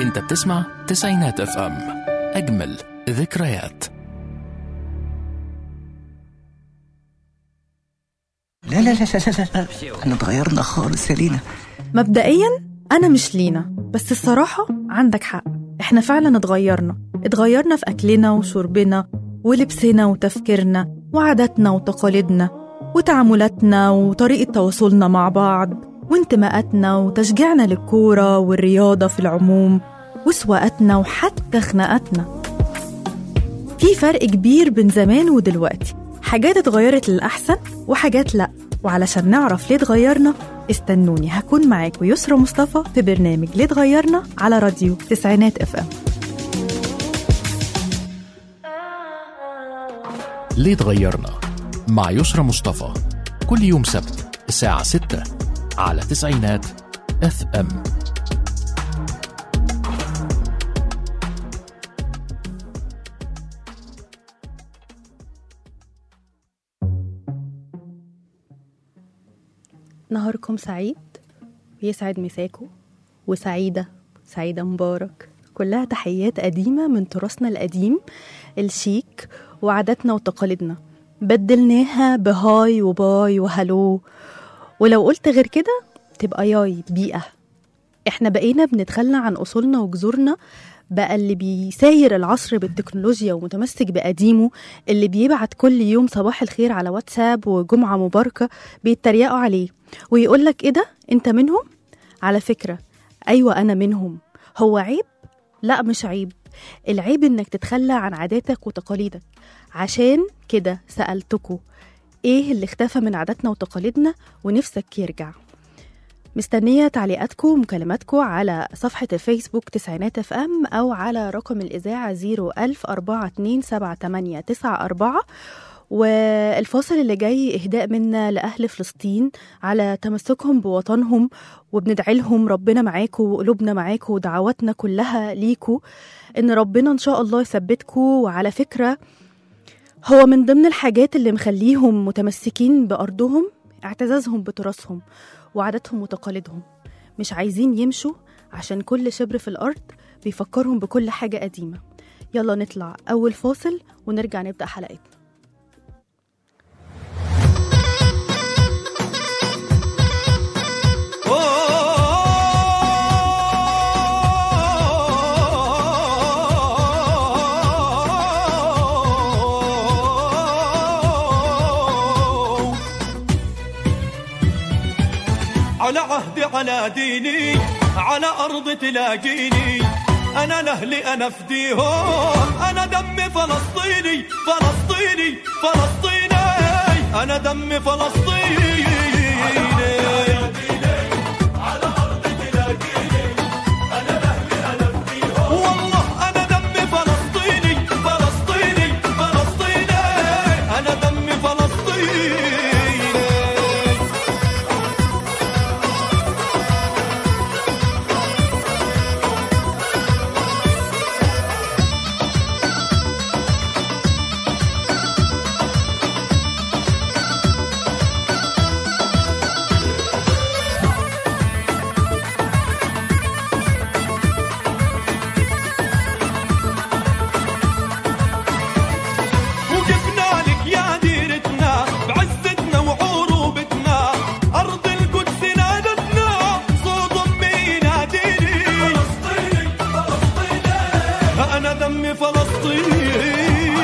انت بتسمع تسعينات اف ام اجمل ذكريات لا لا لا لا لا, لا. احنا اتغيرنا خالص يا لينا مبدئيا أنا مش لينا بس الصراحة عندك حق إحنا فعلا اتغيرنا اتغيرنا في أكلنا وشربنا ولبسنا وتفكيرنا وعاداتنا وتقاليدنا وتعاملاتنا وطريقة تواصلنا مع بعض وانتماءاتنا وتشجيعنا للكورة والرياضة في العموم وسواقاتنا وحتى خناقاتنا في فرق كبير بين زمان ودلوقتي حاجات اتغيرت للأحسن وحاجات لأ وعلشان نعرف ليه اتغيرنا استنوني هكون معاكم يسرا مصطفى في برنامج ليه اتغيرنا على راديو تسعينات اف ام ليه اتغيرنا مع يسرى مصطفى كل يوم سبت الساعة 6 على تسعينات اف ام نهاركم سعيد ويسعد مساكم وسعيدة سعيدة مبارك كلها تحيات قديمة من تراثنا القديم الشيك وعاداتنا وتقاليدنا بدلناها بهاي وباي وهلو ولو قلت غير كده تبقى ياي بيئة احنا بقينا بنتخلى عن أصولنا وجذورنا بقى اللي بيساير العصر بالتكنولوجيا ومتمسك بقديمه اللي بيبعت كل يوم صباح الخير على واتساب وجمعة مباركة بيتريقوا عليه ويقولك ايه ده انت منهم على فكرة ايوه انا منهم هو عيب لا مش عيب العيب انك تتخلى عن عاداتك وتقاليدك عشان كده سألتكوا ايه اللي اختفى من عاداتنا وتقاليدنا ونفسك يرجع مستنية تعليقاتكم ومكالماتكم على صفحة الفيسبوك تسعينات اف ام أو على رقم الإذاعة 010427894 والفاصل اللي جاي إهداء منا لأهل فلسطين على تمسكهم بوطنهم وبندعي لهم ربنا معاكم وقلوبنا معاكم ودعواتنا كلها ليكوا إن ربنا إن شاء الله يثبتكوا وعلى فكرة هو من ضمن الحاجات اللي مخليهم متمسكين بأرضهم اعتزازهم بتراثهم وعاداتهم وتقاليدهم مش عايزين يمشوا عشان كل شبر في الأرض بيفكرهم بكل حاجة قديمة يلا نطلع أول فاصل ونرجع نبدأ حلقتنا على عهدي على ديني على أرض تلاقيني أنا لأهلي أنا فديهم أنا دمي فلسطيني فلسطيني فلسطيني أنا دمي فلسطيني والله أنا دمي فلسطيني فلسطيني فلسطيني أنا دمي فلسطيني وقفنا لك يا ديرتنا بعزتنا وعروبتنا أرض القدس نادتنا صوت أمي يناديني فلسطيني فلسطيني أنا دمي فلسطيني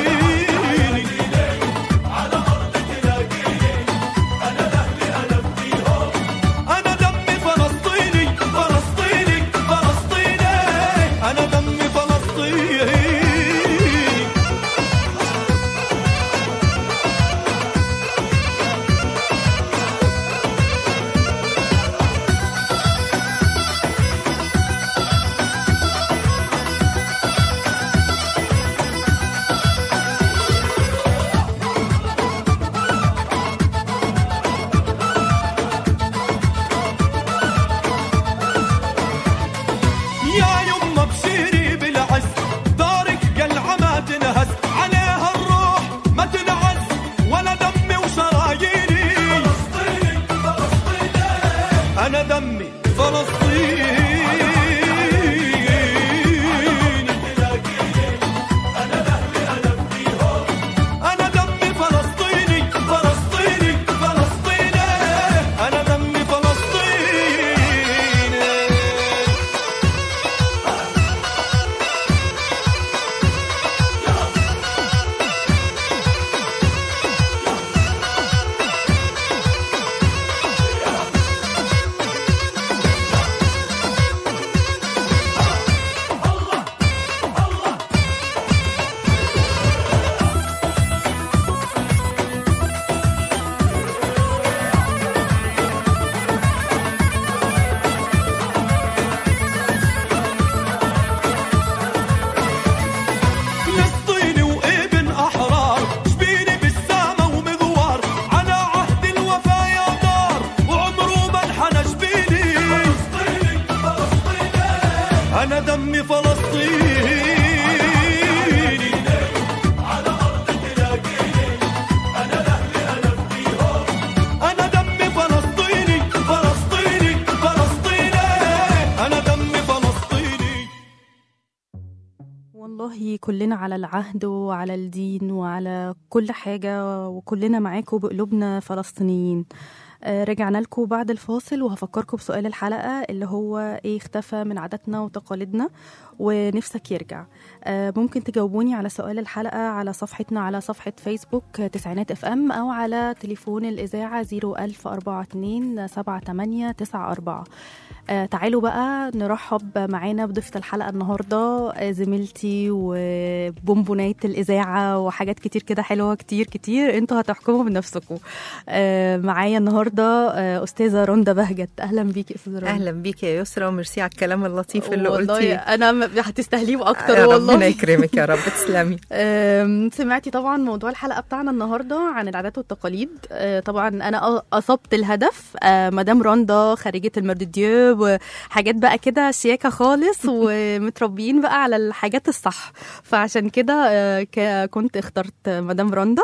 أنا دمي فلسطيني فلسطيني فلسطيني أنا دمي فلسطيني يا يما بشيري بالعز دارك قلعة ما تنهز عليها الروح ما تنعز ولا دمي وشراييني فلسطيني فلسطيني أنا دمي فلسطيني دمي فلسطيني على أرض تلاقيني أنا لأهلي أنا فيهم أنا دمي فلسطيني فلسطيني فلسطيني أنا دمي فلسطيني والله كلنا على العهد وعلى الدين وعلى كل حاجة وكلنا معاكم بقلوبنا فلسطينيين آه، رجعنا لكم بعد الفاصل وهفكركم بسؤال الحلقة اللي هو ايه اختفى من عاداتنا وتقاليدنا ونفسك يرجع آه، ممكن تجاوبوني على سؤال الحلقة على صفحتنا على صفحة فيسبوك آه، تسعينات اف ام او على تليفون الإذاعة 01042 7894 آه تعالوا بقى نرحب معانا بضيفة الحلقة النهاردة آه زميلتي وبونبوناية الإذاعة وحاجات كتير كده حلوة كتير كتير انتوا هتحكموا بنفسكم آه معايا النهاردة آه أستاذة رندا بهجت أهلا بيكي أستاذة رندا اهلا بيك يا يسرا وميرسي على الكلام اللطيف اللي والله قلتيه أنا م- هتستهليه أكتر يا والله ربنا يكرمك يا رب تسلمي أم، سمعتي طبعا موضوع الحلقه بتاعنا النهارده عن العادات والتقاليد أه، طبعا انا أ- اصبت الهدف أه، مدام رندا خريجه المرديو وحاجات بقى كده شياكه خالص ومتربيين بقى على الحاجات الصح فعشان كده أه، ك- كنت اخترت مدام رندا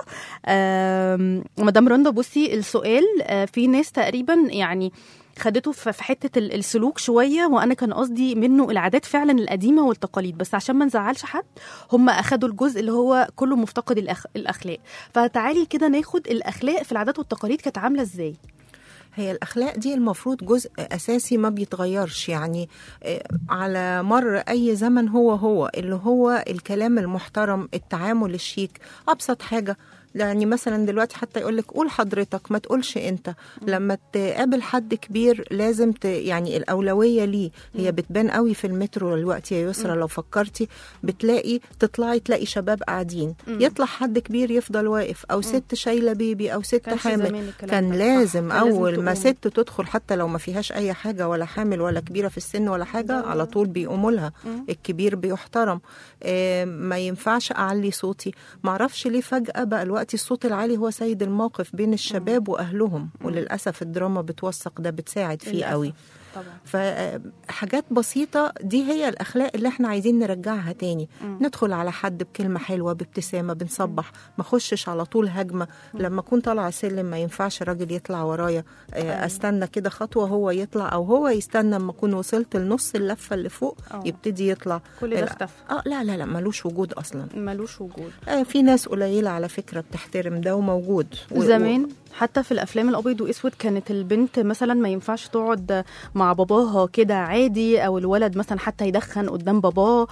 أم، مدام رندا بصي السؤال أه، في ناس تقريبا يعني خدته في في حته ال- السلوك شويه وانا كان قصدي منه العادات فعلا القديمه والتقاليد بس عشان ما نزعلش حد هم اخدوا الجزء اللي هو كله مفتقد الأخ... الاخلاق فتعالي كده ناخد الاخلاق في العادات والتقاليد كانت عامله ازاي هي الاخلاق دي المفروض جزء اساسي ما بيتغيرش يعني آه، على مر اي زمن هو هو اللي هو الكلام المحترم التعامل الشيك ابسط حاجه يعني مثلا دلوقتي حتى يقول لك قول حضرتك ما تقولش انت لما تقابل حد كبير لازم ت... يعني الاولويه ليه هي بتبان قوي في المترو دلوقتي يا يسرا لو فكرتي بتلاقي تطلعي تلاقي شباب قاعدين يطلع حد كبير يفضل واقف او ست شايله بيبي او ست كانش حامل زمان الكلام كان ده، صح. لازم كان لازم اول ما تقوم. ست تدخل حتى لو ما فيهاش اي حاجه ولا حامل ولا كبيره في السن ولا حاجه على طول بيقوموا لها الكبير بيحترم آه ما ينفعش اعلي صوتي ما اعرفش ليه فجاه بقى الوقت الصوت العالي هو سيد الموقف بين الشباب واهلهم وللاسف الدراما بتوثق ده بتساعد فيه للأسف. قوي طبعا فحاجات بسيطة دي هي الأخلاق اللي احنا عايزين نرجعها تاني ندخل على حد بكلمة حلوة بابتسامة بنصبح ما خشش على طول هجمة لما أكون طالعة سلم ما ينفعش راجل يطلع ورايا آه، أستنى كده خطوة هو يطلع أو هو يستنى لما أكون وصلت لنص اللفة اللي فوق آه. يبتدي يطلع كل ده ال- اختفى. اه لا لا لا ملوش وجود أصلا ملوش وجود آه في ناس قليلة على فكرة بتحترم ده وموجود و- زمان حتى في الافلام الابيض واسود كانت البنت مثلا ما ينفعش تقعد مع باباها كده عادي او الولد مثلا حتى يدخن قدام باباه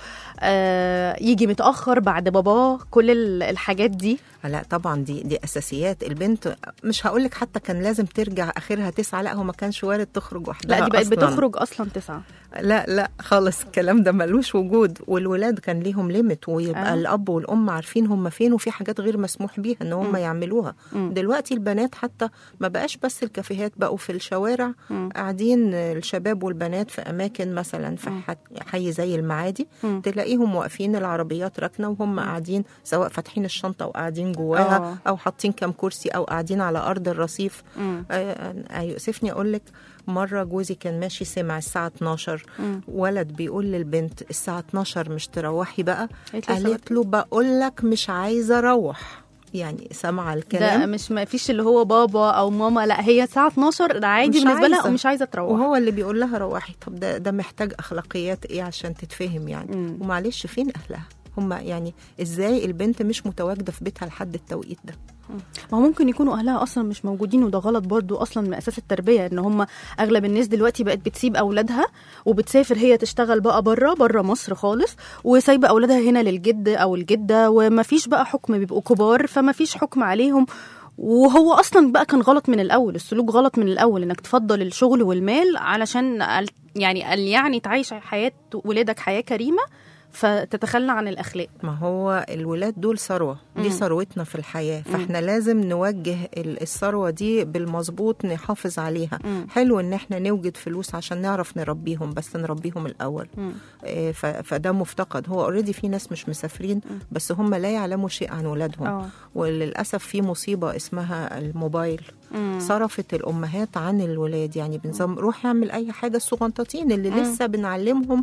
آه يجي متاخر بعد باباه كل ال- الحاجات دي لا طبعا دي دي اساسيات البنت مش هقول لك حتى كان لازم ترجع اخرها تسعة لا هو ما كانش وارد تخرج وحدها لا دي بقت أصلاً. بتخرج اصلا تسعه لا لا خالص الكلام ده ملوش وجود والولاد كان ليهم ليميت ويبقى آه. آه. الاب والام عارفين هم فين وفي حاجات غير مسموح بيها ان هم يعملوها مم. دلوقتي البنات حتى ما بقاش بس الكافيهات بقوا في الشوارع مم. قاعدين الشباب والبنات في اماكن مثلا في ح- حي زي المعادي مم. تلاقيهم واقفين العربيات راكنه وهم قاعدين سواء فاتحين الشنطه وقاعدين جواها آه. او حاطين كام كرسي او قاعدين على ارض الرصيف مم. آه، آه، يؤسفني اقول لك مره جوزي كان ماشي سمع الساعه 12 مم. ولد بيقول للبنت الساعه 12 مش تروحي بقى قالت له قالت له بقول لك مش عايزه اروح يعني سامعه ده الكلام مش ما فيش اللي هو بابا او ماما لا هي الساعه 12 ده عادي مش بالنسبه لها عايزة. ومش عايزه تروح وهو اللي بيقول لها روحي طب ده ده محتاج اخلاقيات ايه عشان تتفهم يعني مم. ومعلش فين اهلها هم يعني ازاي البنت مش متواجده في بيتها لحد التوقيت ده ما هو ممكن يكونوا اهلها اصلا مش موجودين وده غلط برضو اصلا من اساس التربيه ان هم اغلب الناس دلوقتي بقت بتسيب اولادها وبتسافر هي تشتغل بقى بره بره مصر خالص وسايبه اولادها هنا للجد او الجده ومفيش بقى حكم بيبقوا كبار فمفيش حكم عليهم وهو اصلا بقى كان غلط من الاول السلوك غلط من الاول انك تفضل الشغل والمال علشان ال- يعني قال يعني تعيش حياه ولادك حياه كريمه فتتخلى عن الاخلاق ما هو الولاد دول ثروة دي ثروتنا في الحياة فاحنا لازم نوجه ال- الثروة دي بالمظبوط نحافظ عليها مم. حلو ان احنا نوجد فلوس عشان نعرف نربيهم بس نربيهم الأول مم. آه، ف- فده مفتقد هو اوريدي في ناس مش مسافرين بس هم لا يعلموا شيء عن ولادهم اه وللأسف في مصيبة اسمها الموبايل مم. صرفت الأمهات عن الولاد يعني بنظام روح اعمل أي حاجة الصغنطاطين اللي لسه بنعلمهم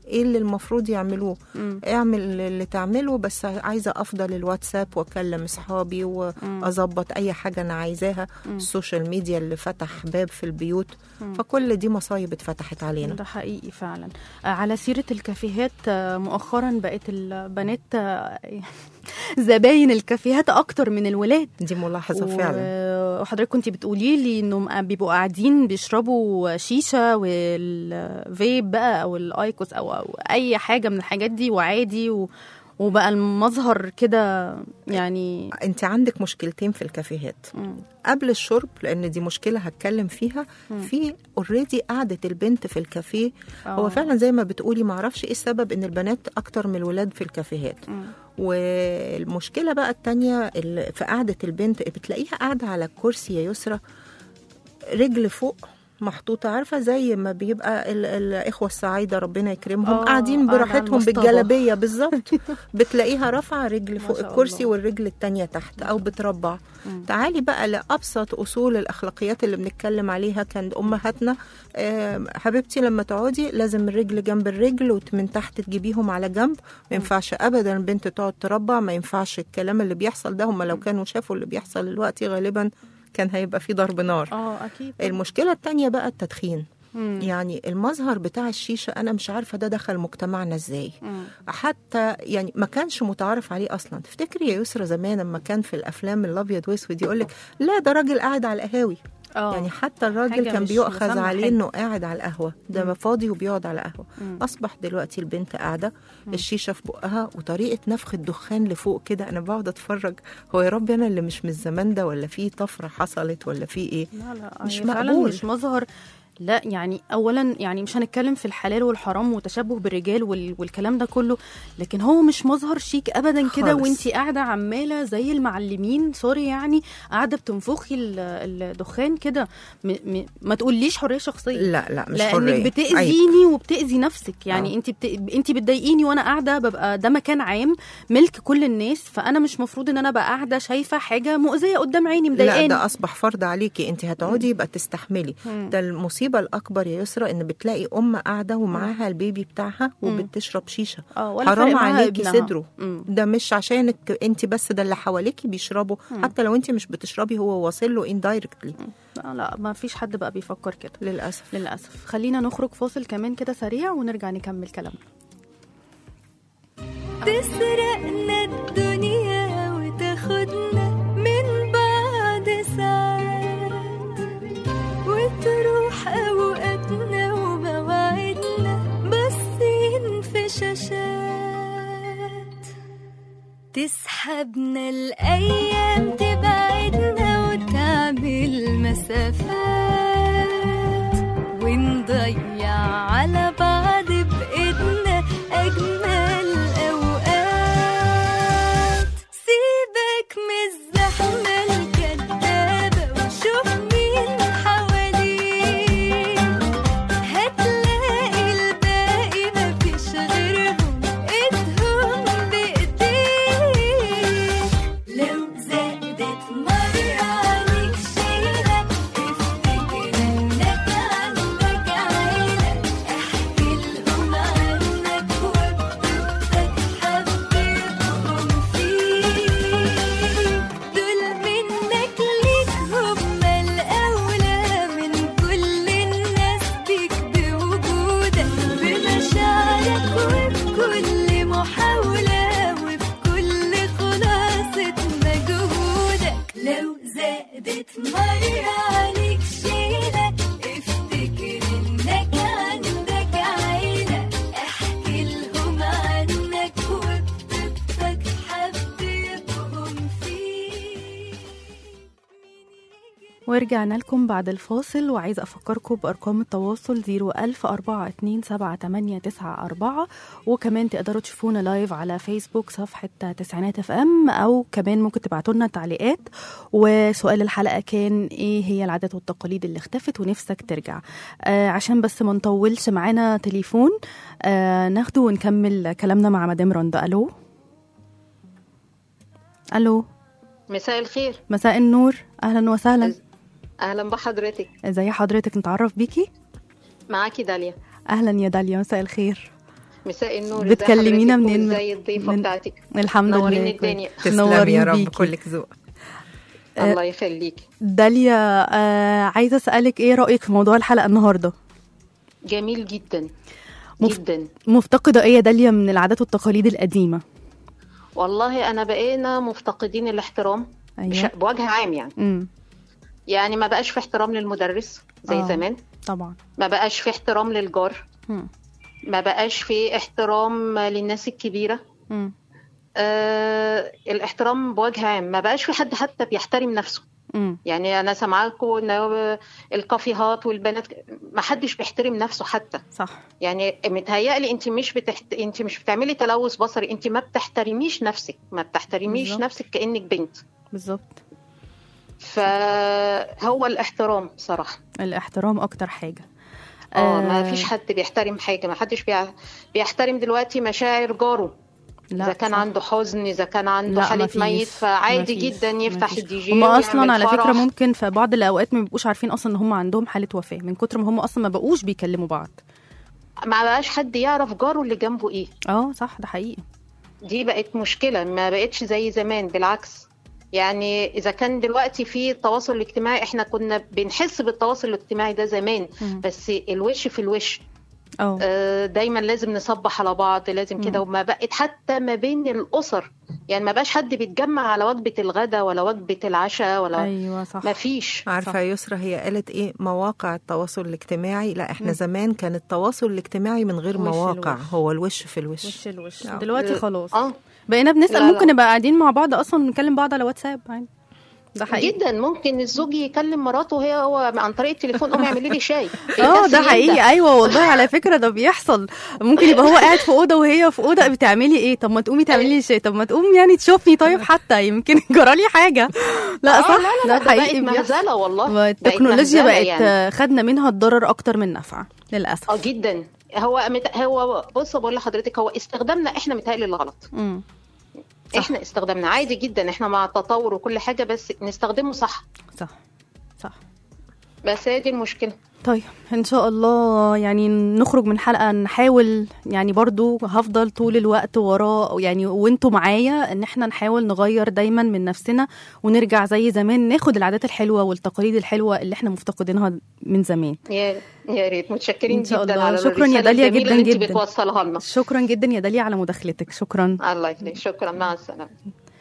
ايه اللي المفروض يعملوه مم. اعمل اللي تعمله بس عايزه افضل الواتساب واكلم اصحابي واظبط اي حاجه انا عايزاها السوشيال ميديا اللي فتح باب في البيوت فكل دي مصايب اتفتحت علينا ده حقيقي فعلا آه، على سيرة الكافيهات آه، مؤخرا بقت البنات آه، زباين الكافيهات أكتر من الولاد دي ملاحظه و- فعلا وحضرتك كنت بتقولي لي انهم بيبقوا قاعدين بيشربوا شيشه والفيب بقى او الايكوس او, أو اي حاجه من الحاجات دي وعادي و وبقى المظهر كده يعني انت عندك مشكلتين في الكافيهات مم. قبل الشرب لان دي مشكله هتكلم فيها في اوريدي قعده البنت في الكافيه هو آه. فعلا زي ما بتقولي معرفش ايه السبب ان البنات اكتر من الولاد في الكافيهات مم. والمشكله بقى التانية اللي في قعده البنت بتلاقيها قاعده على الكرسي يا يسرى رجل فوق محطوطة عارفة زي ما بيبقى ال- الإخوة الصعايدة ربنا يكرمهم آه، قاعدين قاعدة على براحتهم المصطبة. بالجلابية بالظبط بتلاقيها رافعة رجل ما فوق شاء الكرسي الله. والرجل التانية تحت أو بتربع تعالي بقى لأبسط أصول الأخلاقيات اللي بنتكلم عليها كان أمهاتنا آه، حبيبتي لما تقعدي لازم الرجل جنب الرجل ومن تحت تجيبيهم على جنب ما ينفعش أبدا البنت تقعد تربع ما ينفعش الكلام اللي بيحصل ده هم لو كانوا شافوا اللي بيحصل دلوقتي غالبا كان هيبقى في ضرب نار اه اكيد المشكلة التانية بقى التدخين مم. يعني المظهر بتاع الشيشة أنا مش عارفة ده دخل مجتمعنا إزاي مم. حتى يعني ما كانش متعارف عليه أصلا تفتكري يا يسرى زمان لما كان في الأفلام الأبيض وأسود يقولك لا ده راجل قاعد على القهاوي اه يعني حتى الراجل حاجة كان مش بيؤخذ مسمى عليه حاجة. انه قاعد على القهوه ده مم. فاضي وبيقعد على قهوه مم. اصبح دلوقتي البنت قاعده الشيشه في بقها وطريقه نفخ الدخان لفوق كده انا بقعد اتفرج هو يا رب انا اللي مش من الزمان ده ولا في طفره حصلت ولا في ايه لا لا مش هي فعلا مقبول. مش مظهر لا يعني اولا يعني مش هنتكلم في الحلال والحرام وتشبه بالرجال وال... والكلام ده كله لكن هو مش مظهر شيك ابدا كده خالص. وانتي قاعده عماله زي المعلمين سوري يعني قاعده بتنفخي ال- الدخان كده م... م... ما تقوليش حريه شخصيه لا لا مش لانك حريه عيب. بتاذيني وبتاذي نفسك يعني آه. انت بت... انت بتضايقيني وانا قاعده ببقى ده مكان عام ملك كل الناس فانا مش مفروض ان انا ابقى قاعده شايفه حاجه مؤذيه قدام عيني لا مضايقاني ده اصبح فرض عليكي انت هتقعدي يبقى تستحملي مم. ده المصيبه الاكبر يا يسرى ان بتلاقي ام قاعده ومعاها البيبي بتاعها وبتشرب شيشه اه ولا حرام فارق معاها عليكي ابنها. صدره مم. ده مش عشانك انت بس ده اللي حواليكي بيشربوا حتى لو انت مش بتشربي هو واصل له اندايركتلي لا لا ما فيش حد بقى بيفكر كده للاسف للأسف خلينا نخرج فاصل كمان كده سريع ونرجع نكمل كلامنا تسرقنا الدنيا وتاخدنا من بعد ساعات وتروح أوقاتنا ومواعيدنا باصين في شاشات تسحبنا الأيام تبعدنا وتعمل مسافات ونضيع على بعض بإيدنا أجمل أوقات سيبك من الزحمة الكدابة وشوف مين حواليك هتلاقي الباقي مفيش غيرهم ايدهم بايديك لو زادت مرة عليك شيلة افتكر انك عندك عيلة احكي لهم عنك وبدك حبيبهم فيك دول منك ليك هم الأولى من كل الناس بيك بوجودك بمشاعرك وبكل محاولة وبكل خلاصة مجهودك لو زادت مرة عليك شيلة افتكر انك عندك عيلة احكي لهم عنك وبدك حبيبهم فيك ورجعنا لكم بعد الفاصل وعايزة أفكركم بأرقام التواصل 010427894 وكمان تقدروا تشوفونا لايف على فيسبوك صفحة تسعينات اف ام أو كمان ممكن تبعتوا لنا تعليقات وسؤال الحلقة كان إيه هي العادات والتقاليد اللي اختفت ونفسك ترجع آه عشان بس ما نطولش معانا تليفون آه ناخده ونكمل كلامنا مع مدام رندا ألو ألو مساء الخير مساء النور أهلا وسهلا اهلا بحضرتك ازي حضرتك نتعرف بيكي معاكي داليا اهلا يا داليا مساء الخير مساء النور ازي بتكلمينا حضرتك منين؟ وازاي الضيفه من- بتاعتك الحمد نورين لله الدنيا. كويس. تسلمي يا نورين رب بيكي. كلك ذوق آه، الله يخليكي داليا آه عايزه اسالك ايه رايك في موضوع الحلقه النهارده جميل جدا مف- جدا مفتقده ايه يا داليا من العادات والتقاليد القديمه والله انا بقينا مفتقدين الاحترام أيوة. بش- بوجه عام يعني امم يعني ما بقاش في احترام للمدرس زي آه. زمان طبعا ما بقاش في احترام للجار مم. ما بقاش في احترام للناس الكبيره مم. آه الاحترام بوجه عام ما بقاش في حد حتى بيحترم نفسه مم. يعني انا سامعاكم ان الكافيهات والبنات ما حدش بيحترم نفسه حتى صح يعني متهيألي انت مش بتحت... انت مش بتعملي تلوث بصري انت ما بتحترميش نفسك ما بتحترميش بالظبط. نفسك كأنك بنت بالظبط فهو الاحترام بصراحة الاحترام اكتر حاجه اه ما فيش حد بيحترم حاجة ما حدش بيع... بيحترم دلوقتي مشاعر جاره لا اذا كان صح. عنده حزن اذا كان عنده لا حالة مفيش. ميت فعادي مفيش. جدا يفتح مفيش. الدي جي هما اصلا ويعمل على فكره فرح. ممكن في بعض الاوقات ما بيبقوش عارفين اصلا ان هم عندهم حاله وفاه من كتر ما هم اصلا ما بقوش بيكلموا بعض ما بقاش حد يعرف جاره اللي جنبه ايه اه صح ده حقيقي دي بقت مشكلة ما بقتش زي زمان بالعكس يعني إذا كان دلوقتي في التواصل الاجتماعي إحنا كنا بنحس بالتواصل الاجتماعي ده زمان مم. بس الوش في الوش اه آه، دايما لازم نصبح على بعض لازم كده وما بقت حتى ما بين الأسر يعني ما بقاش حد بيتجمع على وجبة الغداء ولا وجبة العشاء ولا ايوه صح ما فيش عارفه صح. يا يسرا هي قالت ايه مواقع التواصل الاجتماعي لا احنا مم. زمان كان التواصل الاجتماعي من غير وش مواقع الوش. هو الوش في الوش وش الوش آه. دلوقتي خلاص اه بقينا بنسال لا، لا. ممكن نبقى قاعدين مع بعض اصلا ونكلم بعض على واتساب عادي ده حقيقي جدا ممكن الزوج يكلم مراته هي هو عن طريق التليفون قومي اعملي لي شاي اه الناس ده اللي حقيقي انت- ايوه والله على فكره ده بيحصل ممكن يبقى هو قاعد في اوضه وهي في اوضه بتعملي ايه طب ما تقومي تعملي لي شيء طب ما تقوم يعني تشوفني طيب حتى يمكن جرالي حاجه لا آه، صح لا لا ده لا ده حقيقي بقت بيحصل مهزله والله التكنولوجيا مهزلة بقت يعني. خدنا منها الضرر اكتر من نفع للاسف اه جدا هو مت... هو بص بقول لحضرتك هو استخدامنا احنا متهيألي الغلط مم. احنا استخدامنا عادي جدا احنا مع التطور وكل حاجه بس نستخدمه صح صح صح بس هي دي المشكله طيب ان شاء الله يعني نخرج من حلقه نحاول يعني برضو هفضل طول الوقت وراه يعني وانتوا معايا ان احنا نحاول نغير دايما من نفسنا ونرجع زي زمان ناخد العادات الحلوه والتقاليد الحلوه اللي احنا مفتقدينها من زمان يا يا ريت متشكرين إن شاء جدا الله. على شكراً يا الرسالة داليا الجميلة جداً اللي انت جداً. بتوصلها لنا شكرا جدا يا داليا على مداخلتك شكرا الله يخليك شكرا مع السلامه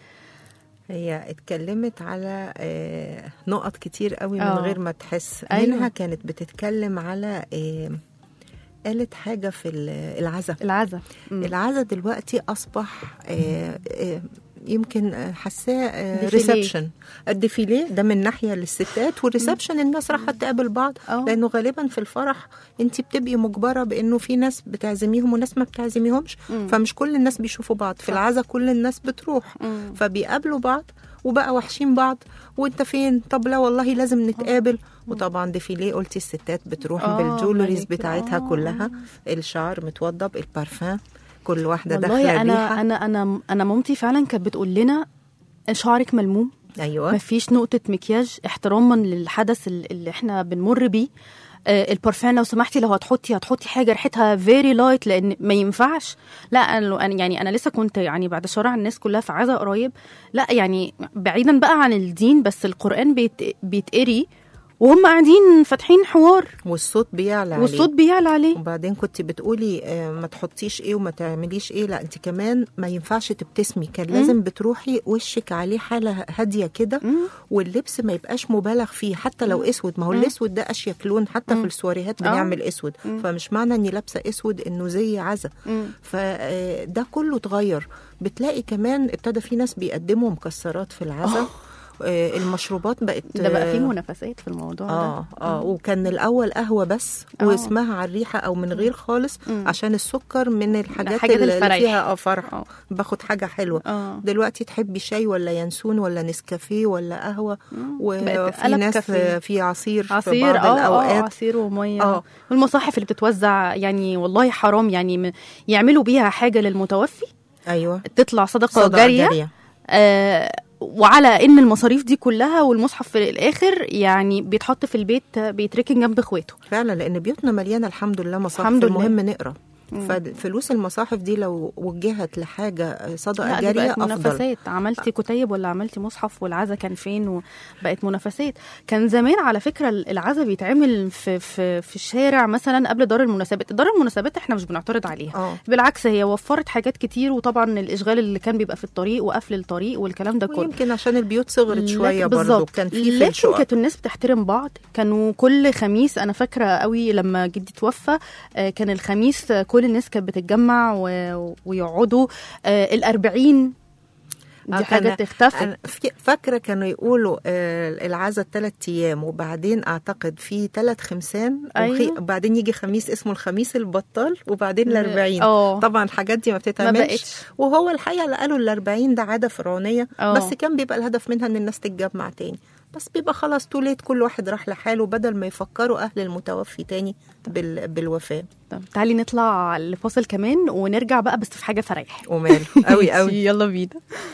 هي اتكلمت على آه، نقط كتير قوي من آه. غير ما تحس أيوة. منها كانت بتتكلم على آه، قالت حاجة في ال- العزا العزا مم. العزا دلوقتي أصبح آه، آه، يمكن آه، حاساه ديفيليه. ريسبشن الديفيليه ده من ناحيه للستات والريسبشن الناس راح تقابل بعض آه. لانه غالبا في الفرح انت بتبقي مجبره بانه في ناس بتعزميهم وناس ما بتعزميهمش فمش كل الناس بيشوفوا بعض في العزا كل الناس بتروح مم. فبيقابلوا بعض وبقى وحشين بعض وانت فين طب لا والله لازم نتقابل وطبعا ديفيليه قلتي الستات بتروح آه، بالجولريز ملك. بتاعتها آه. كلها الشعر متوضب البارفان كل واحده والله داخله انا بيها انا انا انا مامتي فعلا كانت بتقول لنا شعرك ملموم ايوه مفيش نقطة مكياج احتراما للحدث ال- اللي احنا بنمر بيه آه، البارفان لو سمحتي لو هتحطي هتحطي حاجه ريحتها فيري لايت لان ما ينفعش لا انا أنا- يعني انا لسه كنت يعني بعد شرع الناس كلها في عزا قريب لا يعني بعيدا بقى عن الدين بس القران بيت بيتقري وهم قاعدين فاتحين حوار والصوت بيعلى عليه. والصوت بيعلى عليه وبعدين كنت بتقولي آه، ما تحطيش ايه وما تعمليش ايه لا انت كمان ما ينفعش تبتسمي كان لازم بتروحي وشك عليه حاله هاديه كده واللبس ما يبقاش مبالغ فيه حتى لو اسود ما هو الاسود ده اشيك لون حتى في السواريهات آه. بنعمل اسود فمش معنى اني لابسه اسود انه زي عزا فده كله اتغير بتلاقي كمان ابتدى في ناس بيقدموا مكسرات في العزا آه، المشروبات بقت ده بقى في آه، منافسات في الموضوع ده اه اه وكان الاول قهوه بس آه. واسمها على الريحه او من غير خالص عشان السكر من الحاجات الحاجات اللي الفرح. فيها اه فرح آه. باخد حاجه حلوه آه. دلوقتي تحبي شاي ولا ينسون ولا نسكافيه ولا قهوه بقت وفي قلب ناس كافيه. في عصير في عصير بعض اه اه الاوقات عصير وميه آه. والمصاحف اللي بتتوزع يعني والله حرام يعني م- يعملوا بيها حاجه للمتوفي ايوه تطلع صدقه, صدقة جاريه, جارية. آه وعلى ان المصاريف دي كلها والمصحف في الاخر يعني بيتحط في البيت بيتركن جنب اخواته فعلا لان بيوتنا مليانه الحمد لله مصاحف الحمد لله. المهم نقرا ففلوس المصاحف دي لو وجهت لحاجه صدقه لا دي جاريه بقت افضل منافسات عملتي كتيب ولا عملتي مصحف والعزا كان فين وبقت منافسات كان زمان على فكره العزا بيتعمل في في في الشارع مثلا قبل دار المناسبات دار المناسبات احنا مش بنعترض عليها اه بالعكس هي وفرت حاجات كتير وطبعا الاشغال اللي كان بيبقى في الطريق وقفل الطريق والكلام ده كله ويمكن عشان البيوت صغرت شويه لكن- برضو بالظبط. كان في في لكن الشقق كانت الناس بتحترم بعض كانوا كل خميس انا فاكره قوي لما جدي توفى آه، كان الخميس آه، كل الناس كانت بتتجمع و- ويقعدوا آه، الأربعين آه، دي كان- حاجه تختفي أنا في- فاكره كانوا يقولوا آه، العزا ثلاث ايام وبعدين اعتقد في ثلاث خمسان أيوة. وبعدين يجي خميس اسمه الخميس البطال وبعدين الأربعين اه طبعا الحاجات دي ما ما بتتعملش بقتش وهو الحقيقه اللي قالوا الأربعين ده عاده فرعونيه اه. بس كان بيبقى الهدف منها ان الناس تتجمع تاني بس بيبقى خلاص توليت كل واحد راح لحاله بدل ما يفكروا اهل المتوفي تاني بال... بالوفاه طب تعالي نطلع لفاصل كمان ونرجع بقى بس في حاجه فريح وماله قوي قوي يلا بينا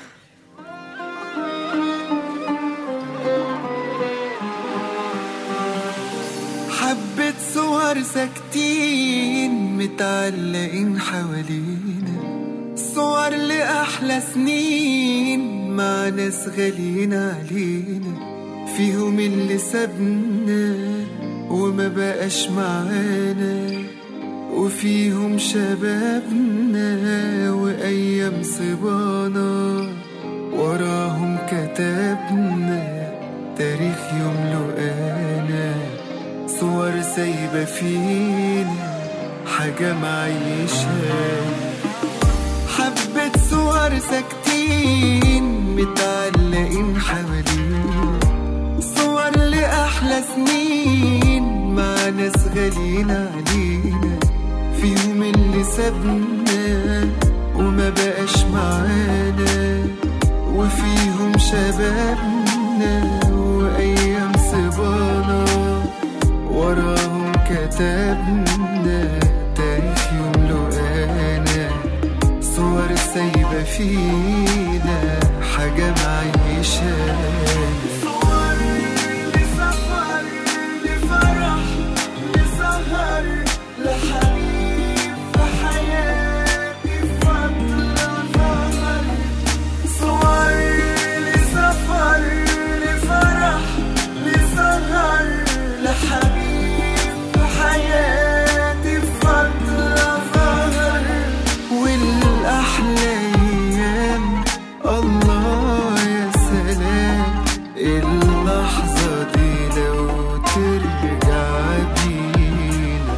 حبة صور ساكتين متعلقين حوالينا صور لأحلى سنين مع ناس غاليين علينا فيهم اللي سابنا وما بقاش معانا وفيهم شبابنا وأيام صبانا وراهم كتبنا تاريخ يملؤنا صور سايبة فينا حاجة معيشها حبة صور ساكتين متعلقين حوالينا صور لأحلى سنين مع ناس غاليين علينا فيهم اللي سابنا وما بقاش معانا وفيهم شبابنا وأيام صبانا وراهم كتبنا تاريخ يملؤنا صور سايبة فينا حاجة معيشانا صور لسفر لفرح لسهر لحبيب في حياتي فترة ظهر صور لسفر لفرح لسهر لحبيب في حياتي فترة ظهر والأحلى أيام الله يا سلام اللحظة دي لو ترجع بينا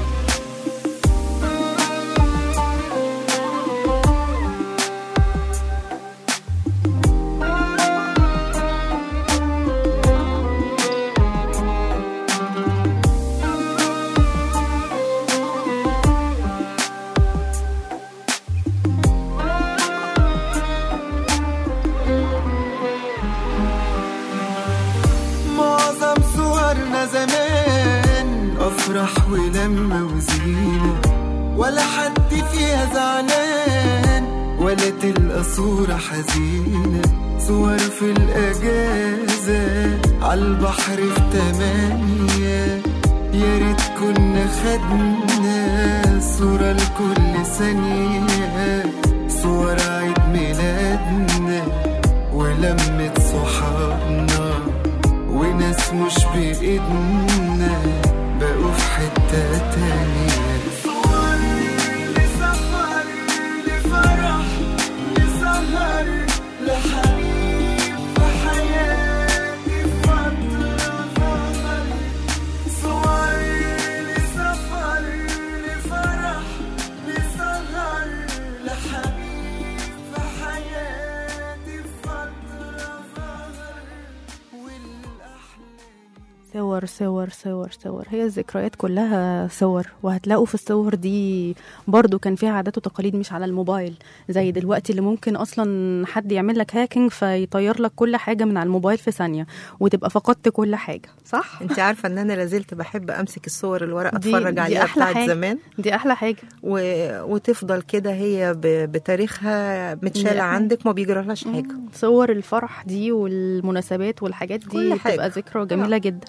معظم صورنا زمان أفرح ولما وزينة ولا حد فيها زعلان ولا تلقى صورة حزينة صور في الأجازة عالبحر في تمانية يا ريت كنا خدنا صورة لكل ثانية صور عيد ميلادنا ولمة صحابنا وناس مش بإيدنا بقوا في حتة تانية صور لسفر لفرح لسهر لحبيب في حياتي فترة ظهر صور لسفر لفرح لسهر لحبيب في حياتي فترة ظهر والأحلى صور صور صور صور هي الذكريات كلها صور وهتلاقوا في الصور دي برضو كان فيها عادات وتقاليد مش على الموبايل زي دلوقتي اللي ممكن اصلا حد يعمل لك هاكينج فيطير لك كل حاجه من على الموبايل في ثانيه وتبقى فقدت كل حاجه صح انت عارفه ان انا لازلت بحب امسك الصور الورقه دي- اتفرج دي عليها أحلى بتاعت حاجة. زمان دي احلى حاجه و... وتفضل كده هي ب... بتاريخها دي متشاله أحلى. عندك ما بيجرالهاش حاجه صور الفرح دي والمناسبات والحاجات دي كل حاجة. بتبقى ذكرى جميله جدا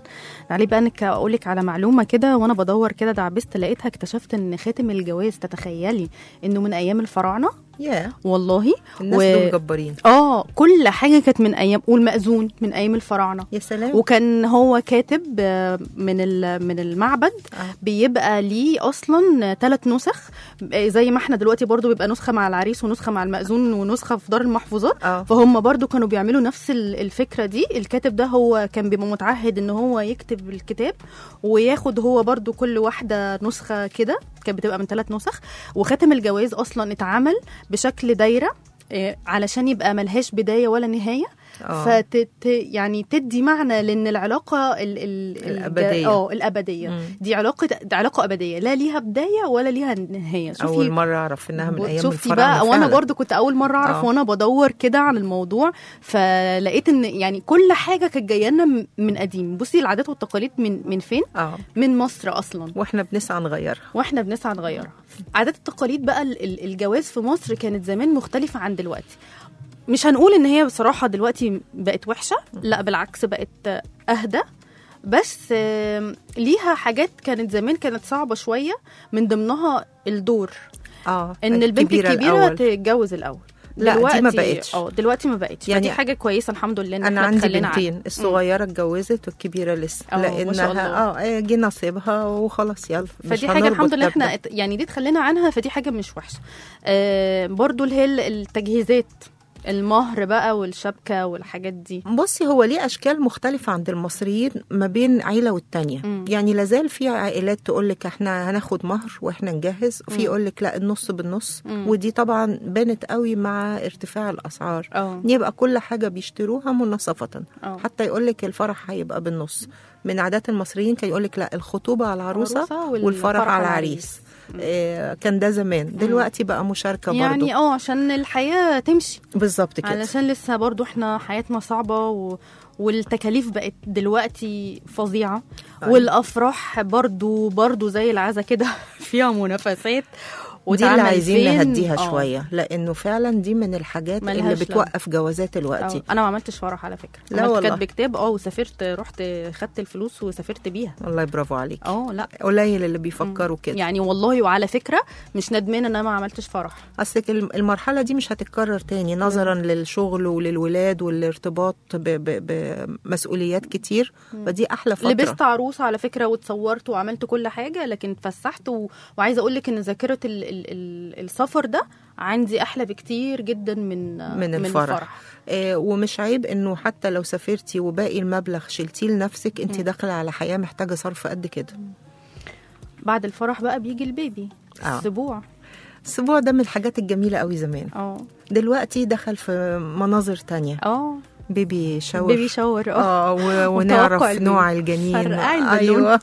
تعالي بقى انك اقول لك على معلومه كده وانا بدور كده دعبست لقيتها اكتشفت ان خاتم الجواز تتخيلي انه من ايام الفراعنه يا والله الناس و- دول جبارين اه كل حاجه كانت من ايام والمأذون من ايام الفراعنه يا سلام وكان هو كاتب آه، من ال- من المعبد آه. بيبقى ليه اصلا ثلاث نسخ آه، زي ما احنا دلوقتي برضو بيبقى نسخه مع العريس ونسخه مع المأذون ونسخه في دار المحفوظات اه فهم برضو كانوا بيعملوا نفس ال- الفكره دي الكاتب ده هو كان بيبقى متعهد ان هو يكتب الكتاب وياخد هو برضو كل واحده نسخه كده كانت بتبقى من ثلاث نسخ وخاتم الجواز اصلا اتعمل بشكل دايره آه، علشان يبقى ملهاش بدايه ولا نهايه آه. فتت يعني تدي معنى لان العلاقه ال ال الأبدية. اه الابديه مم. دي علاقه دي علاقه ابديه لا ليها بدايه ولا ليها نهايه شوفي اول مره اعرف انها من ايام شفتي الفراعنه بقى وانا فعلاً. برضو كنت اول مره اعرف آه. وانا بدور كده عن الموضوع فلقيت ان يعني كل حاجه كانت جايه لنا م- من قديم بصي العادات والتقاليد من من فين اه من مصر اصلا واحنا بنسعى نغيرها واحنا بنسعى نغيرها عادات التقاليد بقى ال- ال- الجواز في مصر كانت زمان مختلفه عن دلوقتي مش هنقول ان هي بصراحه دلوقتي بقت وحشه لا بالعكس بقت اهدى بس آم، ليها حاجات كانت زمان كانت صعبه شويه من ضمنها الدور اه ان البنت الكبيره الأول. تتجوز الاول لا، دي ما دلوقتي- بقتش. اه دلوقتي ما بقتش يعني يعني فدي حاجه كويسه الحمد لله ان انا احنا عندي اتخلينا عنها. بنتين الصغيره اتجوزت والكبيره لسه اه، ما شاء الله. لانها اه جه نصيبها وخلاص يلا مش فدي حاجه هنربط الحمد لله ده احنا بده. ات- يعني دي اتخلينا عنها فدي حاجه مش وحشه آه برضو اللي هي ال- التجهيزات المهر بقى والشبكه والحاجات دي بصي هو ليه اشكال مختلفه عند المصريين ما بين عيله والتانيه مم. يعني لازال في عائلات تقول لك احنا هناخد مهر واحنا نجهز وفي يقول لك لا النص بالنص مم. ودي طبعا بانت قوي مع ارتفاع الاسعار اه يبقى كل حاجه بيشتروها منصفه اه حتى يقول لك الفرح هيبقى بالنص من عادات المصريين كان يقول لك لا الخطوبه على العروسه وال- والفرح على العريس آه، كان ده زمان دلوقتي بقى مشاركه يعني برضو اه عشان الحياه تمشي بالظبط كده علشان لسه برضو احنا حياتنا صعبة و... والتكاليف بقت دلوقتي فظيعة أيوة. والأفراح برضو برضو زي العزا كده فيها منافسات دي اللي وتعمل عايزين فين. نهديها آه. شويه لانه فعلا دي من الحاجات اللي ملهاش بتوقف جوازات دلوقتي آه. انا ما عملتش فرح على فكره لا عملت والله. كاتب كتاب اه وسافرت رحت خدت الفلوس وسافرت بيها الله برافو عليك اه لا قليل اللي بيفكروا كده يعني والله وعلى فكره مش ندمانه ان انا ما عملتش فرح اصلك الم- المرحله دي مش هتتكرر تاني نظرا للشغل وللولاد والارتباط ب- ب- بمسؤوليات كتير فدي احلى فتره لبست عروسه على فكره واتصورت وعملت كل حاجه لكن اتفسحت و... وعايزه اقول لك ان ذاكره ال... ال... ال... السفر ده عندي احلى بكتير جدا من من الفرح. آه ومش عيب انه حتى لو سافرتي وباقي المبلغ شلتيه لنفسك انت داخله على حياه محتاجه صرف قد كده بعد الفرح بقى بيجي البيبي آه. اسبوع الاسبوع ده من الحاجات الجميله قوي زمان اه دلوقتي دخل في مناظر تانية اه بيبي شاور بيبي شاور اه اه و- وتوقع ونعرف البيبي. نوع الجنين فرقعي البالون. ايوه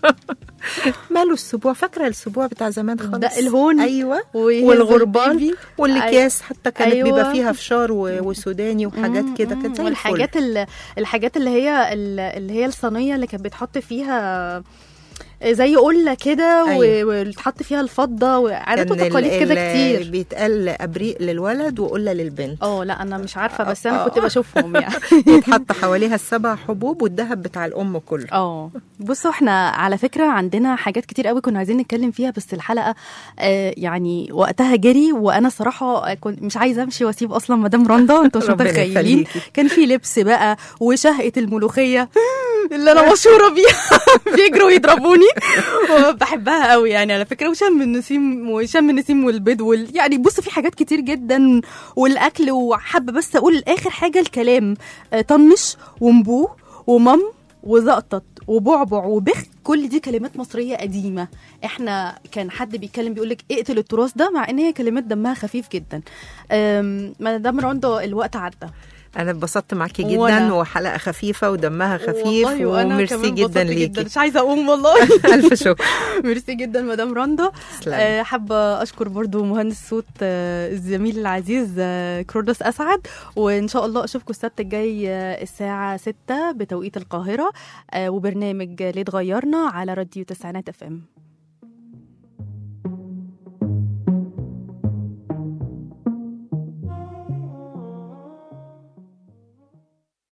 ماله السبوع فاكره السبوع بتاع زمان خالص ده الهون ايوه ويهز والغربال البيبي. والاكياس حتى كانت أيوة. بيبقى فيها فشار و- وسوداني وحاجات مم، كده مم. كانت زي والحاجات الفل ال- الحاجات اللي هي ال- اللي هي الصينيه اللي كانت بيتحط فيها زي قله كده أيوة. و- وتحط فيها الفضه وعادات كان ال- وتقاليد كده ال- كتير بيتقال ابريق للولد وقله للبنت اه لا انا مش عارفه بس آه. انا كنت بشوفهم يعني يتحط حواليها السبع حبوب والذهب بتاع الام كله اه بصوا احنا على فكره عندنا حاجات كتير قوي كنا عايزين نتكلم فيها بس الحلقه آه يعني وقتها جري وانا صراحه كنت مش عايزه امشي واسيب اصلا مدام رندا انتوا مش ربنا متخيلين يخليكي. كان في لبس بقى وشهقه الملوخيه اللي انا مشهوره بيها بيجروا يضربوني وبحبها قوي يعني على فكره وشم النسيم وشم النسيم والبيض وال... يعني بص في حاجات كتير جدا والاكل وحابه بس اقول اخر حاجه الكلام آه، طنش ومبوه ومم وزقطط وبعبع وبخ كل دي كلمات مصريه قديمه احنا كان حد بيتكلم بيقول لك اقتل التراث ده مع ان هي كلمات دمها خفيف جدا أم، مدام رندا الوقت عدى انا اتبسطت معاكي وأنا. جدا وحلقه خفيفه ودمها خفيف والله وأنا وميرسي كمان جدا اتبسطت ليكي مش عايزه اقوم والله الف شكر ميرسي جدا مدام رندا تسلمي. آه، حابه اشكر برضو مهندس صوت آه، الزميل العزيز آه، كرودس اسعد وان شاء الله اشوفكم السبت الجاي آه، الساعه 6 بتوقيت القاهره آه، وبرنامج ليه اتغيرنا على راديو تسعينات اف ام